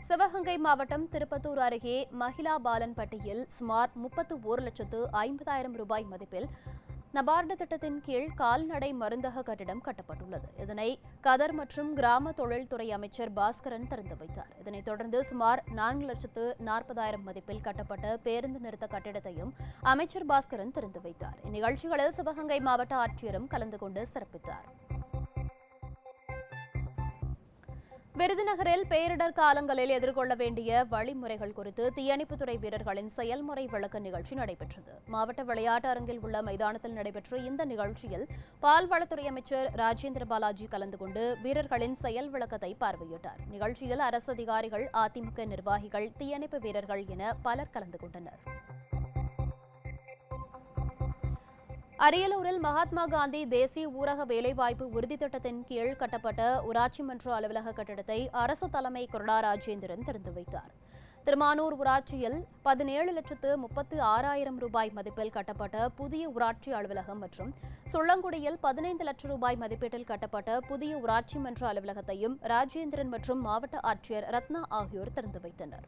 சிவகங்கை மாவட்டம் திருப்பத்தூர் அருகே மகிழா பாலன்பட்டியில் சுமார் முப்பத்து ஒரு லட்சத்து ஐம்பதாயிரம் ரூபாய் மதிப்பில் நபார்டு திட்டத்தின் கீழ் கால்நடை மருந்தக கட்டிடம் கட்டப்பட்டுள்ளது இதனை கதர் மற்றும் கிராம தொழில்துறை அமைச்சர் பாஸ்கரன் திறந்து வைத்தார் இதனைத் தொடர்ந்து சுமார் நான்கு லட்சத்து நாற்பதாயிரம் மதிப்பில் கட்டப்பட்ட பேருந்து நிறுத்த கட்டிடத்தையும் அமைச்சர் பாஸ்கரன் திறந்து வைத்தார் இந்நிகழ்ச்சிகளில் சிவகங்கை மாவட்ட ஆட்சியரும் கலந்து கொண்டு சிறப்பித்தார் விருதுநகரில் பேரிடர் காலங்களில் எதிர்கொள்ள வேண்டிய வழிமுறைகள் குறித்து தீயணைப்புத்துறை வீரர்களின் செயல்முறை விளக்க நிகழ்ச்சி நடைபெற்றது மாவட்ட விளையாட்டு அரங்கில் உள்ள மைதானத்தில் நடைபெற்ற இந்த நிகழ்ச்சியில் பால்வளத்துறை அமைச்சர் ராஜேந்திர பாலாஜி கலந்து கொண்டு வீரர்களின் செயல் விளக்கத்தை பார்வையிட்டார் நிகழ்ச்சியில் அரசு அதிகாரிகள் அதிமுக நிர்வாகிகள் தீயணைப்பு வீரர்கள் என பலர் கலந்து கொண்டனர் அரியலூரில் மகாத்மா காந்தி தேசிய ஊரக வேலைவாய்ப்பு உறுதி திட்டத்தின் கீழ் கட்டப்பட்ட ஊராட்சி மன்ற அலுவலக கட்டிடத்தை அரசு தலைமை கொறடா ராஜேந்திரன் திறந்து வைத்தார் திருமானூர் ஊராட்சியில் பதினேழு லட்சத்து முப்பத்து ஆறாயிரம் ரூபாய் மதிப்பில் கட்டப்பட்ட புதிய ஊராட்சி அலுவலகம் மற்றும் சுள்ளங்குடியில் பதினைந்து லட்சம் ரூபாய் மதிப்பீட்டில் கட்டப்பட்ட புதிய ஊராட்சி மன்ற அலுவலகத்தையும் ராஜேந்திரன் மற்றும் மாவட்ட ஆட்சியர் ரத்னா ஆகியோர் திறந்து வைத்தனர்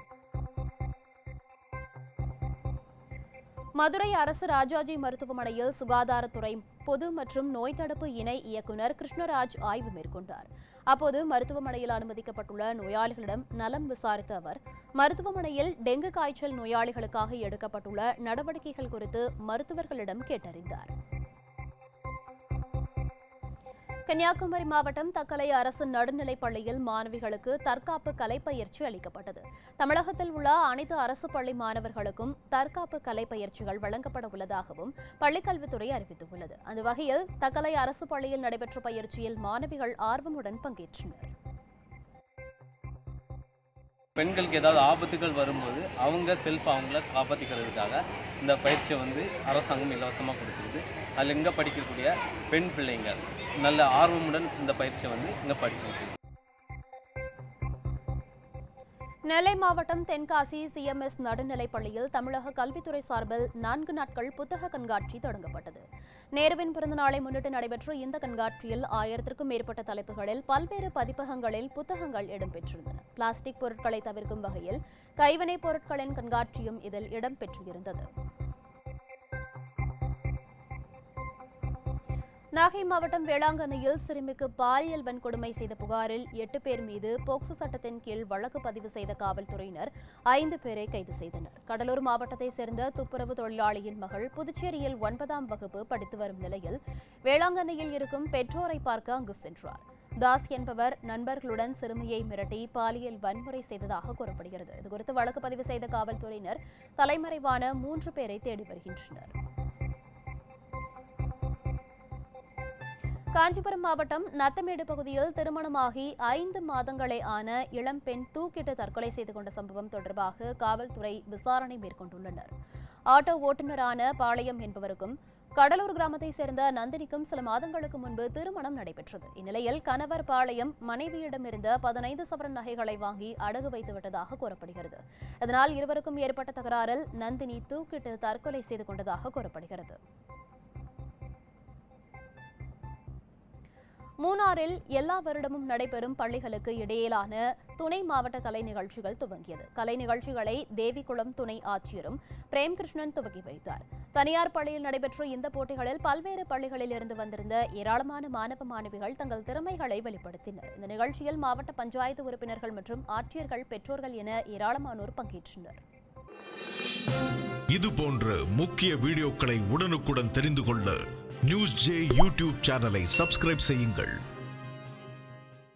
மதுரை அரசு ராஜாஜி மருத்துவமனையில் சுகாதாரத்துறை பொது மற்றும் நோய் தடுப்பு இணை இயக்குநர் கிருஷ்ணராஜ் ஆய்வு மேற்கொண்டார் அப்போது மருத்துவமனையில் அனுமதிக்கப்பட்டுள்ள நோயாளிகளிடம் நலம் விசாரித்த அவர் மருத்துவமனையில் டெங்கு காய்ச்சல் நோயாளிகளுக்காக எடுக்கப்பட்டுள்ள நடவடிக்கைகள் குறித்து மருத்துவர்களிடம் கேட்டறிந்தார் கன்னியாகுமரி மாவட்டம் தக்கலை அரசு நடுநிலைப் பள்ளியில் மாணவிகளுக்கு தற்காப்பு கலை பயிற்சி அளிக்கப்பட்டது தமிழகத்தில் உள்ள அனைத்து அரசு பள்ளி மாணவர்களுக்கும் தற்காப்பு கலை பயிற்சிகள் வழங்கப்பட உள்ளதாகவும் பள்ளிக்கல்வித்துறை அறிவித்துள்ளது அந்த வகையில் தக்கலை அரசு பள்ளியில் நடைபெற்ற பயிற்சியில் மாணவிகள் ஆர்வமுடன் பங்கேற்றனர் பெண்களுக்கு ஏதாவது ஆபத்துகள் வரும்போது அவங்க செல்ஃப் அவங்கள காப்பாற்றிக்கிறதுக்காக இந்த பயிற்சியை வந்து அரசாங்கம் இலவசமாக கொடுக்குறது அதில் இங்கே படிக்கக்கூடிய பெண் பிள்ளைங்க நல்ல ஆர்வமுடன் இந்த பயிற்சியை வந்து இங்கே படிச்சுருக்கு நெல்லை மாவட்டம் தென்காசி சிஎம்எஸ் நடுநிலைப் பள்ளியில் தமிழக கல்வித்துறை சார்பில் நான்கு நாட்கள் புத்தக கண்காட்சி தொடங்கப்பட்டது நேருவின் பிறந்தநாளை முன்னிட்டு நடைபெற்ற இந்த கண்காட்சியில் ஆயிரத்திற்கும் மேற்பட்ட தலைப்புகளில் பல்வேறு பதிப்பகங்களில் புத்தகங்கள் இடம்பெற்றிருந்தன பிளாஸ்டிக் பொருட்களை தவிர்க்கும் வகையில் கைவினைப் பொருட்களின் கண்காட்சியும் இதில் இடம்பெற்றிருந்தது நாகை மாவட்டம் வேளாங்கண்ணியில் சிறுமிக்கு பாலியல் வன்கொடுமை செய்த புகாரில் எட்டு பேர் மீது போக்சோ சட்டத்தின் கீழ் வழக்கு பதிவு செய்த காவல்துறையினர் ஐந்து பேரை கைது செய்தனர் கடலூர் மாவட்டத்தை சேர்ந்த துப்புரவு தொழிலாளியின் மகள் புதுச்சேரியில் ஒன்பதாம் வகுப்பு படித்து வரும் நிலையில் வேளாங்கண்ணியில் இருக்கும் பெற்றோரை பார்க்க அங்கு சென்றார் தாஸ் என்பவர் நண்பர்களுடன் சிறுமியை மிரட்டி பாலியல் வன்முறை செய்ததாக கூறப்படுகிறது இதுகுறித்து வழக்கு பதிவு செய்த காவல்துறையினர் தலைமறைவான மூன்று பேரை தேடி வருகின்றனர் காஞ்சிபுரம் மாவட்டம் நத்தமேடு பகுதியில் திருமணமாகி ஐந்து மாதங்களே ஆன இளம்பெண் தூக்கிட்டு தற்கொலை செய்து கொண்ட சம்பவம் தொடர்பாக காவல்துறை விசாரணை மேற்கொண்டுள்ளனர் ஆட்டோ ஓட்டுநரான பாளையம் என்பவருக்கும் கடலூர் கிராமத்தை சேர்ந்த நந்தினிக்கும் சில மாதங்களுக்கு முன்பு திருமணம் நடைபெற்றது இந்நிலையில் கணவர் பாளையம் மனைவியிடமிருந்த பதினைந்து சவரன் நகைகளை வாங்கி அடகு வைத்து விட்டதாக கூறப்படுகிறது இதனால் இருவருக்கும் ஏற்பட்ட தகராறில் நந்தினி தூக்கிட்டு தற்கொலை செய்து கொண்டதாக கூறப்படுகிறது மூணாறில் எல்லா வருடமும் நடைபெறும் பள்ளிகளுக்கு இடையிலான துணை மாவட்ட கலை நிகழ்ச்சிகள் துவங்கியது கலை நிகழ்ச்சிகளை தேவிகுளம் துணை ஆட்சியரும் பிரேம்கிருஷ்ணன் துவக்கி வைத்தார் தனியார் பள்ளியில் நடைபெற்ற இந்த போட்டிகளில் பல்வேறு பள்ளிகளில் இருந்து வந்திருந்த ஏராளமான மாணவ மாணவிகள் தங்கள் திறமைகளை வெளிப்படுத்தினர் இந்த நிகழ்ச்சியில் மாவட்ட பஞ்சாயத்து உறுப்பினர்கள் மற்றும் ஆட்சியர்கள் பெற்றோர்கள் என ஏராளமானோர் பங்கேற்றனர் இது போன்ற முக்கிய வீடியோக்களை உடனுக்குடன் தெரிந்து கொள்ள நியூஸ் ஜே யூடியூப் சேனலை சப்ஸ்கிரைப் செய்யுங்கள்